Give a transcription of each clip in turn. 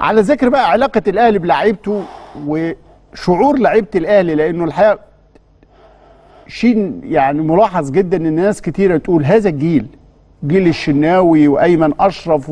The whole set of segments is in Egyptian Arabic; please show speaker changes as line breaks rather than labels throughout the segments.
على ذكر بقى علاقه الاهلي بلعيبته وشعور لعيبه الاهلي لانه الحقيقه شيء يعني ملاحظ جدا ان ناس كتيره تقول هذا الجيل جيل الشناوي وايمن اشرف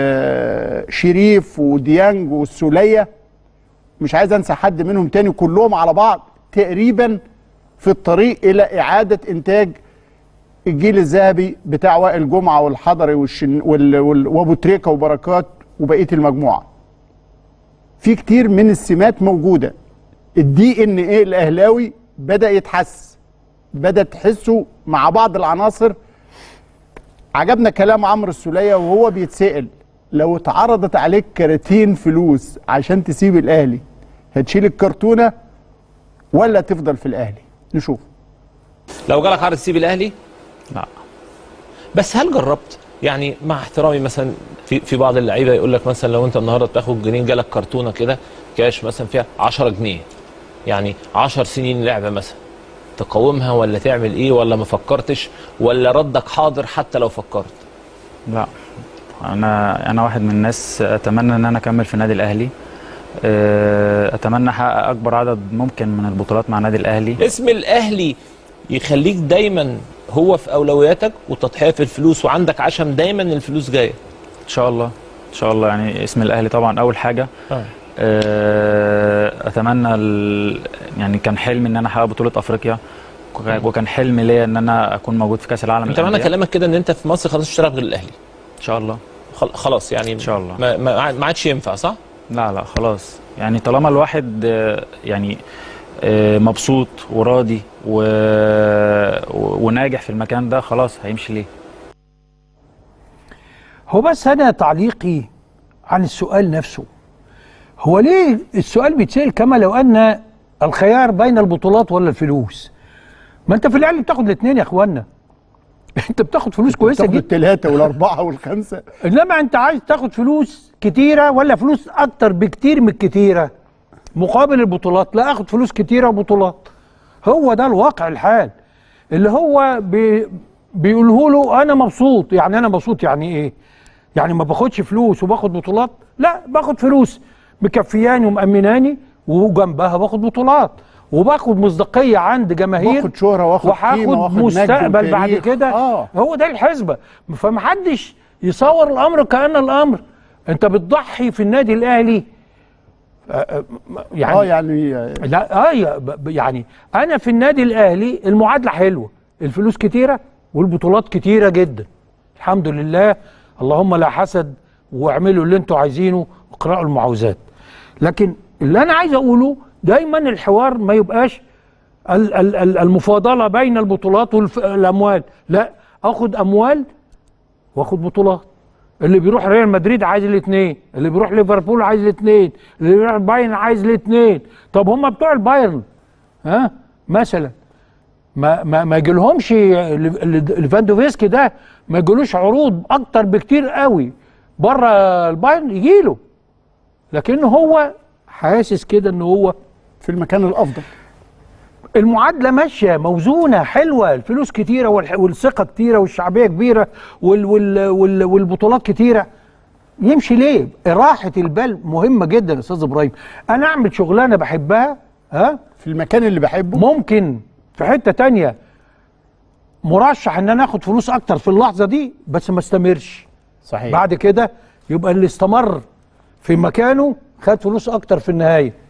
وشريف وديانج والسوليه مش عايز انسى حد منهم تاني كلهم على بعض تقريبا في الطريق الى اعاده انتاج الجيل الذهبي بتاع وائل جمعه والحضري والشن وال... وال... وابو تريكه وبركات وبقيه المجموعه. في كتير من السمات موجوده. الدي ان ايه الاهلاوي بدا يتحس بدا تحسه مع بعض العناصر عجبنا كلام عمرو السوليه وهو بيتسال لو اتعرضت عليك كراتين فلوس عشان تسيب الاهلي هتشيل الكرتونه ولا تفضل في الاهلي نشوف
لو جالك عرض تسيب الاهلي
لا
بس هل جربت يعني مع احترامي مثلا في في بعض اللعيبه يقول لك مثلا لو انت النهارده بتاخد جنيه جالك كرتونه كده كاش مثلا فيها 10 جنيه يعني 10 سنين لعبه مثلا تقاومها ولا تعمل ايه ولا ما فكرتش ولا ردك حاضر حتى لو فكرت
لا انا انا واحد من الناس اتمنى ان انا اكمل في النادي الاهلي أه، اتمنى احقق اكبر عدد ممكن من البطولات مع النادي الاهلي
اسم الاهلي يخليك دايما هو في اولوياتك والتضحيه في الفلوس وعندك عشم دايما الفلوس جايه
ان شاء الله ان شاء الله يعني اسم الاهلي طبعا اول حاجه
آه.
أه، اتمنى ال... يعني كان حلمي ان انا احقق بطوله افريقيا وك- وكان حلمي ليا ان انا اكون موجود في كاس العالم
انت معنى
للأندية.
كلامك كده ان انت في مصر خلاص تشتغل غير الاهلي
ان شاء الله
خل- خلاص يعني
إن شاء الله.
ما ما ما عادش ينفع صح؟
لا لا خلاص يعني طالما الواحد آه، يعني آه، مبسوط وراضي و... و- وناجح في المكان ده خلاص هيمشي ليه
هو بس انا تعليقي عن السؤال نفسه هو ليه السؤال بيتسال كما لو ان الخيار بين البطولات ولا الفلوس ما انت في الاهلي بتاخد الاثنين يا اخوانا انت بتاخد فلوس كويسه
تاخد
جدا
الثلاثه والاربعه والخمسه
انما انت عايز تاخد فلوس كتيره ولا فلوس اكتر بكتير من الكتيره مقابل البطولات لا اخد فلوس كتيره وبطولات هو ده الواقع الحال اللي هو بي بيقوله له انا مبسوط يعني انا مبسوط يعني ايه يعني ما باخدش فلوس وباخد بطولات لا باخد فلوس مكفياني ومأمناني وجنبها باخد بطولات وباخد مصداقيه عند جماهير
باخد شهرة واخد قيمة
وهاخد
واخد مجد
مستقبل بعد
وتاريخ.
كده
آه.
هو ده الحسبه فمحدش يصور الامر كان الامر انت بتضحي في النادي الاهلي آه، آه، يعني
اه يعني
لا اه يا- ب- ب- يعني انا في النادي الاهلي المعادله حلوه الفلوس كتيره والبطولات كتيره جدا الحمد لله اللهم لا حسد واعملوا اللي انتوا عايزينه واقرأوا المعوذات لكن اللي انا عايز اقوله دايما الحوار ما يبقاش ال- ال- ال- المفاضله بين البطولات والاموال لا اخد اموال واخد بطولات اللي بيروح ريال مدريد عايز الاثنين اللي بيروح ليفربول عايز الاثنين اللي بيروح بايرن عايز الاثنين طب هم بتوع البايرن ها مثلا ما ما ما يجيلهمش ليفاندوفسكي ده ما يجيلوش عروض اكتر بكتير قوي بره البايرن يجيله لكن هو حاسس كده ان هو
في المكان الافضل
المعادله ماشيه موزونه حلوه الفلوس كتيره والح- والثقه كتيره والشعبيه كبيره وال وال وال والبطولات كتيره يمشي ليه؟ راحه البال مهمه جدا يا استاذ ابراهيم انا اعمل شغلانه بحبها ها
في المكان اللي بحبه
ممكن في حته تانية مرشح ان انا اخد فلوس اكتر في اللحظه دي بس ما استمرش
صحيح
بعد كده يبقى اللي استمر في مكانه خد فلوس اكتر في النهايه